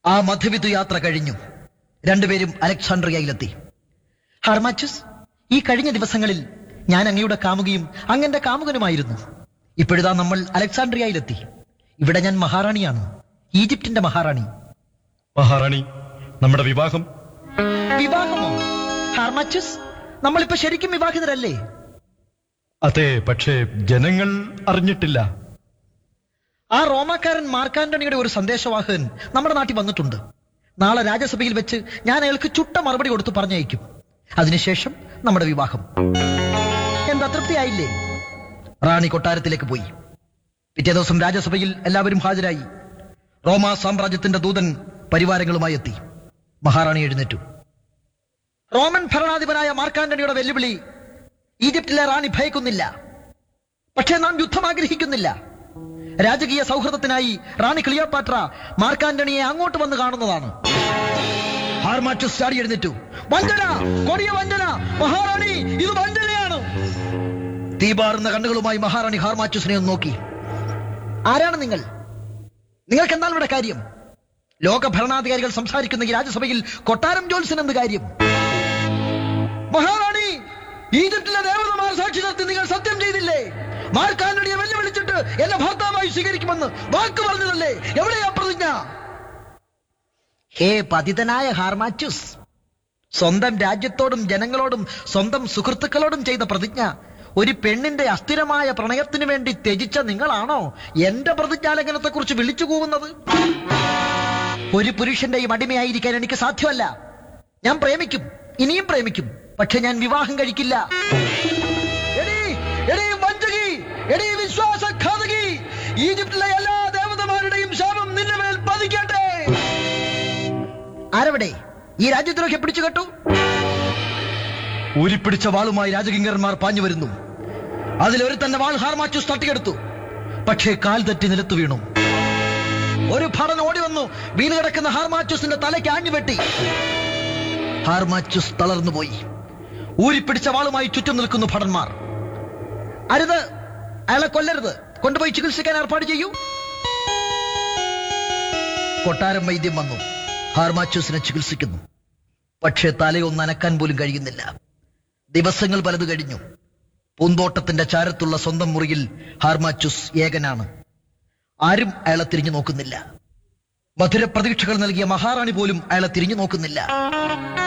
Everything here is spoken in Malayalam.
ആ മധുവിധു യാത്ര കഴിഞ്ഞു രണ്ടുപേരും അലക്സാണ്ട്രിയയിലെത്തി ഹർമാച്ചസ് ഈ കഴിഞ്ഞ ദിവസങ്ങളിൽ ഞാൻ അങ്ങയുടെ കാമുകിയും അങ്ങന്റെ കാമുകനുമായിരുന്നു ഇപ്പോഴിതാ നമ്മൾ അലക്സാണ്ട്രിയയിലെത്തി ഇവിടെ ഞാൻ മഹാറാണിയാണ് ഈജിപ്തിന്റെ മഹാറാണി മഹാറാണി നമ്മുടെ വിവാഹം വിവാഹമോ ഹാർമാച്ചസ് നമ്മളിപ്പോ ശരിക്കും വിവാഹിതരല്ലേ അതെ പക്ഷേ ജനങ്ങൾ അറിഞ്ഞിട്ടില്ല ആ റോമാക്കാരൻ മാർക്കാന്റണിയുടെ ഒരു സന്ദേശവാഹകൻ നമ്മുടെ നാട്ടിൽ വന്നിട്ടുണ്ട് നാളെ രാജ്യസഭയിൽ വെച്ച് ഞാൻ അയാൾക്ക് ചുട്ട മറുപടി കൊടുത്ത് പറഞ്ഞയക്കും അതിനുശേഷം നമ്മുടെ വിവാഹം എന്താ തൃപ്തിയായില്ലേ റാണി കൊട്ടാരത്തിലേക്ക് പോയി പിറ്റേ ദിവസം രാജ്യസഭയിൽ എല്ലാവരും ഹാജരായി റോമാ സാമ്രാജ്യത്തിന്റെ ദൂതൻ പരിവാരങ്ങളുമായി എത്തി മഹാറാണി എഴുന്നേറ്റു റോമൻ ഭരണാധിപനായ മാർക്കാന്റണിയുടെ വെല്ലുവിളി ഈജിപ്തിലെ റാണി ഭയക്കുന്നില്ല പക്ഷേ നാം യുദ്ധം ആഗ്രഹിക്കുന്നില്ല രാജകീയ സൗഹൃദത്തിനായി റാണി ക്ലിയോപാട്ര മാർക്കാന്റണിയെ അങ്ങോട്ട് വന്ന് കാണുന്നതാണ് ഹാർമാറ്റസ് ചാടി എഴുന്നേറ്റു വഞ്ചന കൊടിയ വഞ്ചന മഹാറാണി ഇത് വഞ്ചനയാണ് തീപാറുന്ന കണ്ണുകളുമായി മഹാറാണി ഹാർമാറ്റസിനെ ഒന്ന് നോക്കി ആരാണ് നിങ്ങൾ നിങ്ങൾക്ക് എന്താണ് ഇവിടെ കാര്യം ലോക ഭരണാധികാരികൾ സംസാരിക്കുന്ന ഈ രാജ്യസഭയിൽ കൊട്ടാരം ജോൽസൻ എന്ത് കാര്യം മഹാറാണി ഈജിപ്തിലെ ദേവതമാർ സാക്ഷി നിർത്തി നിങ്ങൾ സത്യം ചെയ്തില്ലേ മാർക്കാന്റണിയെ വെല്ലുവിളിച്ചിട്ട് എന്നെ ഭർത്താവായി സ്വീകരിക്കുമെന്ന് വാക്ക് പറഞ്ഞതല്ലേ എവിടെയാ പ്രതിജ്ഞ ഹേ പതിതനായ ഹാർമാച്ചുസ് സ്വന്തം രാജ്യത്തോടും ജനങ്ങളോടും സ്വന്തം സുഹൃത്തുക്കളോടും ചെയ്ത പ്രതിജ്ഞ ഒരു പെണ്ണിന്റെ അസ്ഥിരമായ പ്രണയത്തിനു വേണ്ടി ത്യജിച്ച നിങ്ങളാണോ എന്റെ പ്രതിജ്ഞാലംഘനത്തെ കുറിച്ച് വിളിച്ചു കൂവുന്നത് ഒരു പുരുഷന്റെയും അടിമയായിരിക്കാൻ എനിക്ക് സാധ്യമല്ല ഞാൻ പ്രേമിക്കും ഇനിയും പ്രേമിക്കും പക്ഷെ ഞാൻ വിവാഹം കഴിക്കില്ല എടീ, എടീ വഞ്ചകി, എടീ വിശ്വാസഘാതകി, ഈജിപ്തിലെ എല്ലാ ദേവതമാരുടെയും ശാപം നിന്റെ മേൽ പതിക്കട്ടെ ആരവിടെ ഈ രാജ്യദ്രോഹി പിടിച്ചു കെട്ടു ഊരിപ്പിടിച്ച വാളുമായി രാജകിങ്കരന്മാർ പാഞ്ഞു വരുന്നു അതിലൊരു തന്നെ വാൾ ഹാർമാച്ചൂസ് തട്ടിയെടുത്തു പക്ഷേ കാൽ തെറ്റി നിലത്തു വീണു ഒരു ഭടൻ ഓടി വന്നു വീണ് കിടക്കുന്ന ഹാർമാച്ചൂസിന്റെ തലയ്ക്ക് ആഞ്ഞു വെട്ടി ഹാർമാച്ചൂസ് തളർന്നുപോയി ഊരിപ്പിടിച്ച വാളുമായി ചുറ്റും നിൽക്കുന്നു ഭടന്മാർ അരുത് അയാളെ കൊല്ലരുത് കൊണ്ടുപോയി ചികിത്സിക്കാൻ ഏർപ്പാട് ചെയ്യൂ കൊട്ടാരം വൈദ്യം വന്നു ഹാർമാച്ചൂസിനെ ചികിത്സിക്കുന്നു പക്ഷേ തലയൊന്ന് അനക്കാൻ പോലും കഴിയുന്നില്ല ദിവസങ്ങൾ പലത് കഴിഞ്ഞു പൂന്തോട്ടത്തിന്റെ ചാരത്തുള്ള സ്വന്തം മുറിയിൽ ഹാർമാച്ചൂസ് ഏകനാണ് ആരും അയാളെ തിരിഞ്ഞു നോക്കുന്നില്ല മധുര പ്രതീക്ഷകൾ നൽകിയ മഹാറാണി പോലും അയാളെ തിരിഞ്ഞു നോക്കുന്നില്ല